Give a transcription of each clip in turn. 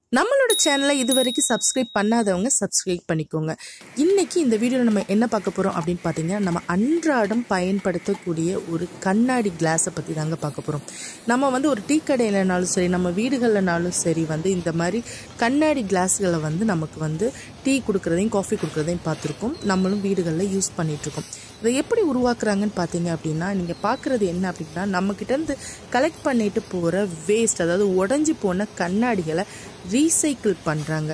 நம்மளோட சேனலை இது வரைக்கும் சப்ஸ்கிரைப் பண்ணாதவங்க சப்ஸ்கிரைப் பண்ணிக்கோங்க இன்னைக்கு இந்த வீடியோவில் நம்ம என்ன பார்க்க போகிறோம் அப்படின்னு பார்த்தீங்கன்னா நம்ம அன்றாடம் பயன்படுத்தக்கூடிய ஒரு கண்ணாடி கிளாஸை பற்றி தாங்க பார்க்க போகிறோம் நம்ம வந்து ஒரு டீ கடையிலனாலும் சரி நம்ம வீடுகள்லனாலும் சரி வந்து இந்த மாதிரி கண்ணாடி கிளாஸ்களை வந்து நமக்கு வந்து டீ கொடுக்குறதையும் காஃபி கொடுக்குறதையும் பார்த்துருக்கோம் நம்மளும் வீடுகளில் யூஸ் பண்ணிகிட்ருக்கோம் இதை எப்படி உருவாக்குறாங்கன்னு பார்த்தீங்க அப்படின்னா நீங்கள் பார்க்குறது என்ன அப்படின்னா நம்மக்கிட்டேருந்து கலெக்ட் பண்ணிட்டு போகிற வேஸ்ட் அதாவது உடஞ்சி போன கண்ணாடிகளை ரீசைக்கிள் பண்ணுறாங்க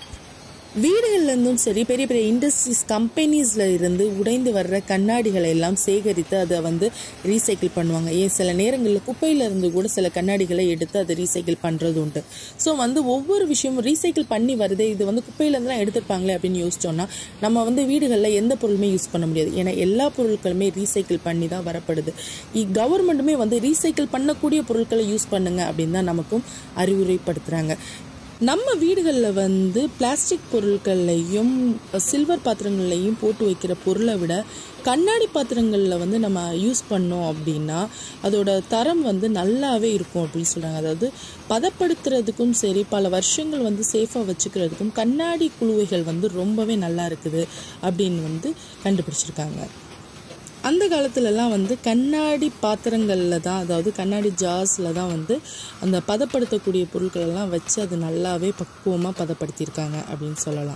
வீடுகள்லேருந்தும் சரி பெரிய பெரிய இண்டஸ்ட்ரீஸ் கம்பெனிஸில் இருந்து உடைந்து வர்ற கண்ணாடிகளை எல்லாம் சேகரித்து அதை வந்து ரீசைக்கிள் பண்ணுவாங்க ஏன் சில நேரங்களில் குப்பையில இருந்து கூட சில கண்ணாடிகளை எடுத்து அதை ரீசைக்கிள் பண்ணுறது உண்டு ஸோ வந்து ஒவ்வொரு விஷயமும் ரீசைக்கிள் பண்ணி வருது இது வந்து குப்பையிலேருந்து தான் எடுத்துருப்பாங்களே அப்படின்னு யோசிச்சோன்னா நம்ம வந்து வீடுகளில் எந்த பொருளுமே யூஸ் பண்ண முடியாது ஏன்னா எல்லா பொருட்களுமே ரீசைக்கிள் பண்ணி தான் வரப்படுது கவர்மெண்ட்டுமே வந்து ரீசைக்கிள் பண்ணக்கூடிய பொருட்களை யூஸ் பண்ணுங்க அப்படின்னு தான் நமக்கும் அறிவுரைப்படுத்துகிறாங்க நம்ம வீடுகளில் வந்து பிளாஸ்டிக் பொருட்கள்லையும் சில்வர் பாத்திரங்கள்லையும் போட்டு வைக்கிற பொருளை விட கண்ணாடி பாத்திரங்களில் வந்து நம்ம யூஸ் பண்ணோம் அப்படின்னா அதோட தரம் வந்து நல்லாவே இருக்கும் அப்படின்னு சொல்கிறாங்க அதாவது பதப்படுத்துறதுக்கும் சரி பல வருஷங்கள் வந்து சேஃபாக வச்சுக்கிறதுக்கும் கண்ணாடி குழுவைகள் வந்து ரொம்பவே நல்லா இருக்குது அப்படின்னு வந்து கண்டுபிடிச்சிருக்காங்க அந்த காலத்துலலாம் வந்து கண்ணாடி பாத்திரங்களில் தான் அதாவது கண்ணாடி ஜார்ஸில் தான் வந்து அந்த பதப்படுத்தக்கூடிய பொருட்களெல்லாம் வச்சு அது நல்லாவே பக்குவமாக பதப்படுத்தியிருக்காங்க அப்படின்னு சொல்லலாம்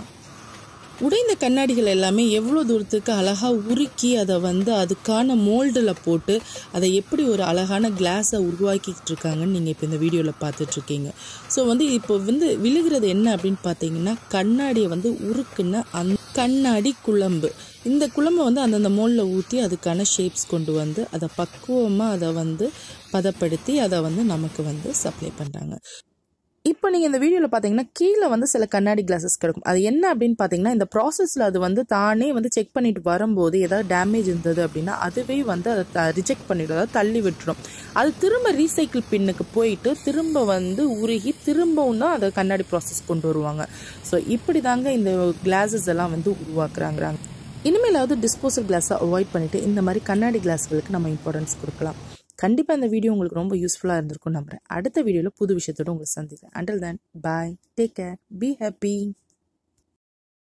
உடைந்த கண்ணாடிகள் எல்லாமே எவ்வளோ தூரத்துக்கு அழகாக உருக்கி அதை வந்து அதுக்கான மோல்டில் போட்டு அதை எப்படி ஒரு அழகான கிளாஸை உருவாக்கிட்டு இருக்காங்கன்னு நீங்கள் இப்போ இந்த வீடியோவில் பார்த்துட்ருக்கீங்க ஸோ வந்து இப்போ வந்து விழுகிறது என்ன அப்படின்னு பார்த்தீங்கன்னா கண்ணாடியை வந்து உருக்குன அந் கண்ணாடி குழம்பு இந்த குழம்பை வந்து அந்தந்த மோலில் ஊற்றி அதுக்கான ஷேப்ஸ் கொண்டு வந்து அதை பக்குவமாக அதை வந்து பதப்படுத்தி அதை வந்து நமக்கு வந்து சப்ளை பண்ணுறாங்க இப்போ நீங்கள் இந்த வீடியோவில் பார்த்தீங்கன்னா கீழே வந்து சில கண்ணாடி கிளாஸஸ் கிடைக்கும் அது என்ன அப்படின்னு பார்த்தீங்கன்னா இந்த ப்ராசஸில் அது வந்து தானே வந்து செக் பண்ணிட்டு வரும்போது ஏதாவது டேமேஜ் இருந்தது அப்படின்னா அதுவே வந்து அதை ரிஜெக்ட் பண்ணிடும் அதாவது தள்ளி விட்டுரும் அது திரும்ப ரீசைக்கிள் பின்னுக்கு போயிட்டு திரும்ப வந்து உருகி திரும்பவும் தான் அதை கண்ணாடி ப்ராசஸ் கொண்டு வருவாங்க ஸோ இப்படி தாங்க இந்த கிளாஸஸ் எல்லாம் வந்து உருவாக்குறாங்க இனிமேலாவது டிஸ்போசல் கிளாஸை அவாய்ட் பண்ணிவிட்டு இந்த மாதிரி கண்ணாடி கிளாஸ்களுக்கு நம்ம இம்பார்ட்டன்ஸ் கொடுக்கலாம் கண்டிப்பாக இந்த வீடியோ உங்களுக்கு ரொம்ப யூஸ்ஃபுல்லாக இருந்திருக்கும் நம்புறேன் அடுத்த வீடியோவில் புது விஷயத்தோட உங்களை சந்திக்கிறேன் until then bye take care be happy